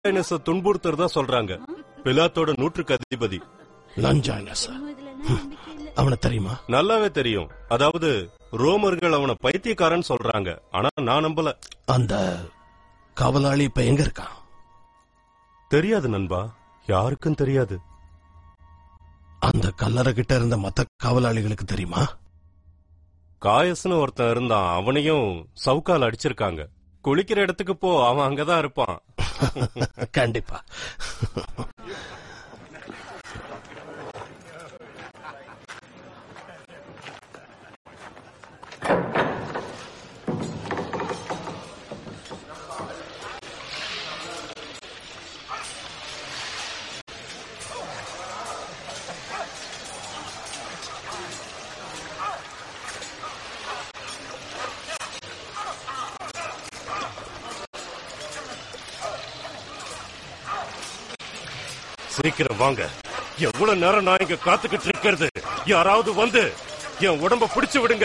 லஞ்சாயினஸ துன்புறுத்துறதா சொல்றாங்க பிலாத்தோட நூற்றுக்கு அதிபதி லஞ்சாயினஸ் அவனை தெரியுமா நல்லாவே தெரியும் அதாவது ரோமர்கள் அவன பைத்தியக்காரன் சொல்றாங்க ஆனா நான் நம்பல அந்த காவலாளி இப்ப எங்க இருக்கான் தெரியாது நண்பா யாருக்கும் தெரியாது அந்த கல்லறை கிட்ட இருந்த மத்த காவலாளிகளுக்கு தெரியுமா காயஸ்னு ஒருத்தன் இருந்தான் அவனையும் சவுக்கால் அடிச்சிருக்காங்க குளிக்கிற இடத்துக்கு போ அவன் அங்கதான் இருப்பான் கண்டிப்பா சீக்கிரம் வாங்க எவ்வளவு நேரம் நான் இங்க காத்துக்கிட்டு இருக்கிறது யாராவது வந்து என் உடம்ப பிடிச்சு விடுங்க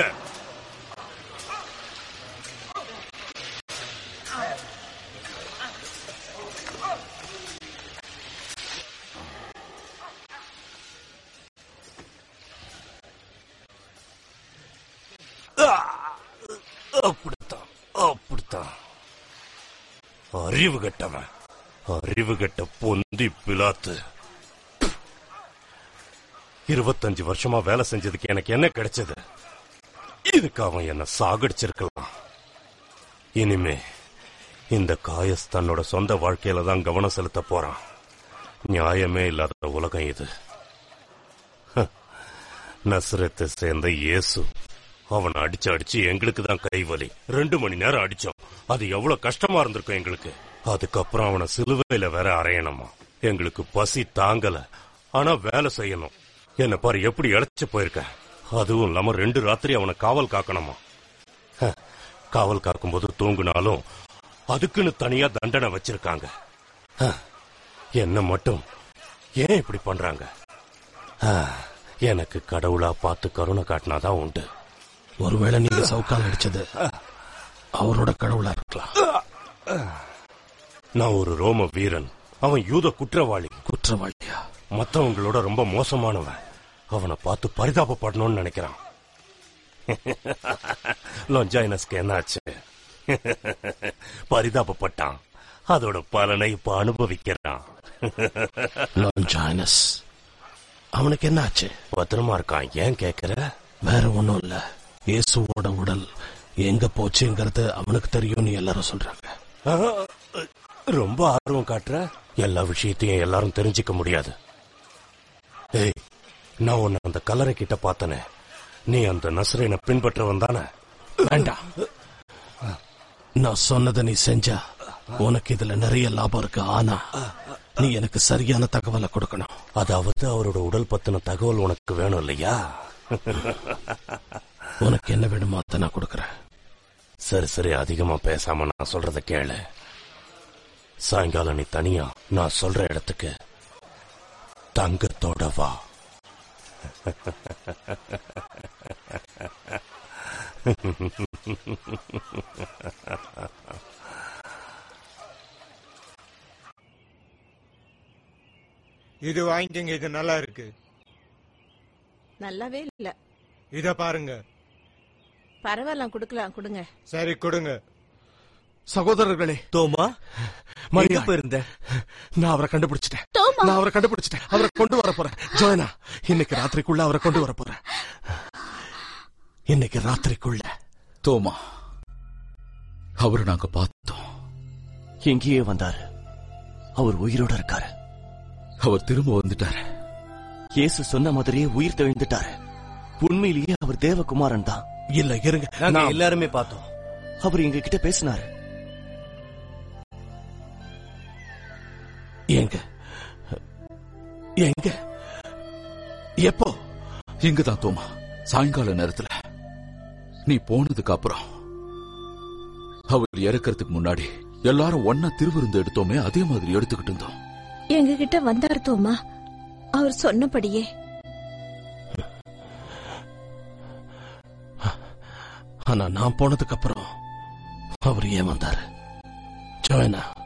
அப்படித்தான் அப்படித்தான் அறிவு கட்டவன் அறிவு கெட்ட பொந்தி பிலாத்து இருபத்தஞ்சு வருஷமா வேலை செஞ்சதுக்கு எனக்கு என்ன கிடைச்சது இதுக்கு அவன் என்ன சாகடிச்சிருக்கலாம் இனிமே இந்த காயஸ் தன்னோட சொந்த வாழ்க்கையில தான் கவனம் செலுத்த போறான் நியாயமே இல்லாத உலகம் இது ஹ, நஸ்ரத்தை சேர்ந்த இயேசு அவனை அடிச்சு அடிச்சு எங்களுக்கு தான் கைவலி ரெண்டு மணி நேரம் அடிச்சோம் அது எவ்வளவு கஷ்டமா இருந்திருக்கும் எங்களுக்கு அதுக்கப்புறம் அவனை சிலுவையில வேற அறையணுமா எங்களுக்கு பசி தாங்கல ஆனா வேலை செய்யணும் என்ன பாரு எப்படி இழைச்சு போயிருக்க அதுவும் இல்லாம ரெண்டு ராத்திரி அவனை காவல் காக்கணுமா ஹ, காவல் காக்கும்போது தூங்குனாலும் அதுக்குன்னு தனியா தண்டனை வச்சிருக்காங்க ஹ, என்ன மட்டும் ஏன் இப்படி பண்றாங்க ஆ, எனக்கு கடவுளா பார்த்து கருணை காட்டினாதான் உண்டு ஒருவேளை நீங்க சவுக்கால் அடிச்சது அவரோட கடவுளா இருக்கலாம் நான் ஒரு ரோம வீரன் அவன் யூத குற்றவாளி குற்றவாளியா மத்தவங்களோட ரொம்ப மோசமானவன் அவனை பார்த்து பரிதாபப்படணும்னு நினைக்கிறான் லொஞ்சாயினஸ்க்கு என்னாச்சு பரிதாபப்பட்டான் அதோட பலனை இப்ப அனுபவிக்கிறான் லான்ஜாயினஸ் அவனுக்கு என்ன ஆச்சு பத்திரமா இருக்கான் ஏன் கேக்குற வேற ஒண்ணும் இல்ல இயேசுவோட உடல் எங்க போச்சுங்கிறது அவனுக்கு தெரியும்னு எல்லாரும் சொல்றாங்க ஆ, ரொம்ப ஆர்வம் காட்டுற எல்லா விஷயத்தையும் எல்லாரும் தெரிஞ்சுக்க முடியாது ஏய் நான் உன்னை அந்த கல்லறை கிட்ட பார்த்தனே நீ அந்த நசரேனை பின்பற்றவன் தானே வேண்டாம் நான் சொன்னதை நீ செஞ்சா உனக்கு இதுல நிறைய லாபம் இருக்கு ஆனா நீ எனக்கு சரியான தகவலை கொடுக்கணும் அதாவது அவரோட உடல் பத்தின தகவல் உனக்கு வேணும் இல்லையா உனக்கு என்ன வேணுமோ அதை நான் கொடுக்கறேன் சரி சரி அதிகமா பேசாம நான் சொல்றத கேளு சாயங்காலம் நீ தனியா நான் சொல்ற இடத்துக்கு தங்கத்தோட வா இது வாங்கிக்கங்க இது நல்லா இருக்கு நல்லாவே இல்ல இத பாருங்க பரவாயில்ல கொடுக்கலாம் கொடுங்க சரி கொடுங்க சகோதரர்களே தோமா மரியா. எங்க போயிருந்த நான் அவரை கண்டுபிடிச்சிட்டேன் நான் அவரை கண்டுபிடிச்சிட்டேன் அவரை கொண்டு வர போறேன் ஜோயனா இன்னைக்கு ராத்திரிக்குள்ள அவரை கொண்டு வர போறேன் இன்னைக்கு ராத்திரிக்குள்ள தோமா அவரை நாங்க பார்த்தோம் எங்கேயே வந்தாரு அவர் உயிரோட இருக்காரு அவர் திரும்ப வந்துட்டாரு இயேசு சொன்ன மாதிரியே உயிர் தெழுந்துட்டாரு உண்மையிலேயே அவர் தேவகுமாரன் தான் இல்ல இருங்க நாங்க நான் எல்லாருமே பார்த்தோம் அவர் எங்க கிட்ட பேசினாரு எங்க எங்க எப்போ இங்கதான் தோமா சாயங்கால நேரத்துல நீ போனதுக்கு அப்புறம் அவர் இறக்கறதுக்கு முன்னாடி எல்லாரும் ஒன்னா திருவிருந்து எடுத்தோமே அதே மாதிரி எடுத்துக்கிட்டு இருந்தோம் எங்க கிட்ட வந்தார் தோமா அவர் சொன்னபடியே ஆனா நான் போனதுக்கு அப்புறம் அவர் ஏன் வந்தாரு ஜோயனா